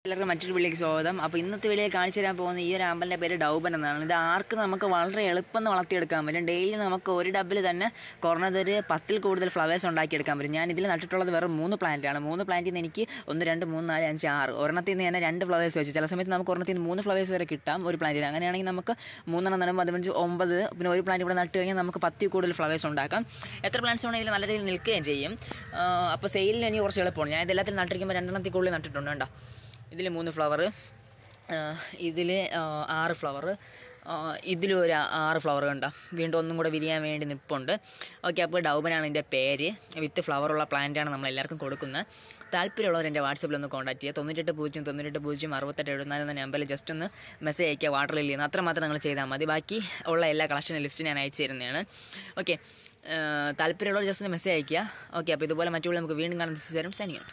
എല്ലാവർക്കും മറ്റൊരു വീട്ടിലേക്ക് സ്വാഗതം അപ്പോൾ ഇന്നത്തെ വീഡിയോയിൽ കാണിച്ചു തരാൻ പോകുന്ന ഈ ഒരു ആമ്പലിൻ്റെ പേര് ഡൗബൻ എന്നാണ് ഇത് ആർക്ക് നമുക്ക് വളരെ എളുപ്പം വളർത്തിയെടുക്കാൻ പറ്റും ഡെയിലി നമുക്ക് ഒരു ഡബിൽ തന്നെ കുറഞ്ഞത് ഒരു പത്തിൽ കൂടുതൽ ഫ്ലവേഴ്സ് ഉണ്ടാക്കിയെടുക്കാൻ പറ്റും ഞാൻ ഇതിൽ നട്ടിട്ടുള്ളത് വെറും മൂന്ന് പ്ലാന്റാണ് മൂന്ന് പ്ലാന്റിൽ നിന്ന് എനിക്ക് ഒന്ന് രണ്ട് മൂന്ന് നാല് അഞ്ച് ആറ് ഒരെണ്ണത്തിൽ നിന്ന് തന്നെ രണ്ട് ഫ്ലവേഴ്സ് വെച്ച് ചില സമയത്ത് നമുക്ക് ഒരെണ്ണത്തിൽ നിന്ന് മൂന്ന് ഫ്ലവേഴ്സ് വരെ കിട്ടാം ഒരു പ്ലാന്റിൽ അങ്ങനെയാണെങ്കിൽ നമുക്ക് മൂന്നെണ്ണം നടുമ്പോൾ അത് വെച്ച് ഒമ്പത് പിന്നെ ഒരു പ്ലാന്റ് ഇവിടെ നട്ട് കഴിഞ്ഞാൽ നമുക്ക് പത്തിൽ കൂടുതൽ ഫ്ലവേഴ്സ് ഉണ്ടാക്കാം എത്ര പ്ലാന്റ്സ് വേണമെങ്കിലും നല്ല രീതിയിൽ നിൽക്കുകയും ചെയ്യും അപ്പോൾ സെയിലിന് എനിക്ക് കുറച്ച് എളുപ്പമാണ് ഞാൻ ഇതെല്ലാത്തിലും നട്ടിരിക്കുമ്പോൾ രണ്ടെണ്ണത്തിൽ കൂടുതൽ നട്ടിട്ടുണ്ട് കേട്ടോ ഇതിൽ മൂന്ന് ഫ്ലവർ ഇതിൽ ആറ് ഫ്ലവർ ഇതിലും ഒരു ആറ് ഫ്ലവർ കണ്ടോ വീണ്ടും ഒന്നും കൂടെ വിരിയാൻ വേണ്ടി നിൽപ്പുണ്ട് ഓക്കെ അപ്പോൾ ഡൗബനാണ് എൻ്റെ പേര് വിത്ത് ഫ്ലവറുള്ള പ്ലാന്റാണ് നമ്മൾ എല്ലാവർക്കും കൊടുക്കുന്നത് താല്പര്യമുള്ളവർ എൻ്റെ വാട്സപ്പിൽ ഒന്ന് കോൺടാക്ട് ചെയ്യുക തൊണ്ണൂറ്റെട്ട് പൂജ്യം തൊണ്ണൂറ്റെട്ട് പൂജ്യം അറുപത്തെട്ട് എഴുപത്തിനാല് എന്ന നമ്പറിൽ ജസ്റ്റ് ഒന്ന് മെസ്സേജ് അയക്കുക വാട്ടർ ലില്ലിന്ന് അത്രമാത്രം നിങ്ങൾ ചെയ്താൽ മതി ബാക്കി ഉള്ള എല്ലാ കളക്ഷൻ ലിസ്റ്റ് ഞാൻ അയച്ചു തരുന്നതാണ് ഓക്കെ താല്പര്യമുള്ളവർ ജസ്റ്റ് ഒന്ന് മെസ്സേജ് അയക്കുക ഓക്കെ അപ്പോൾ ഇതുപോലെ മറ്റുള്ള നമുക്ക് വീണ്ടും കാണുന്ന തരും സനിയാണ്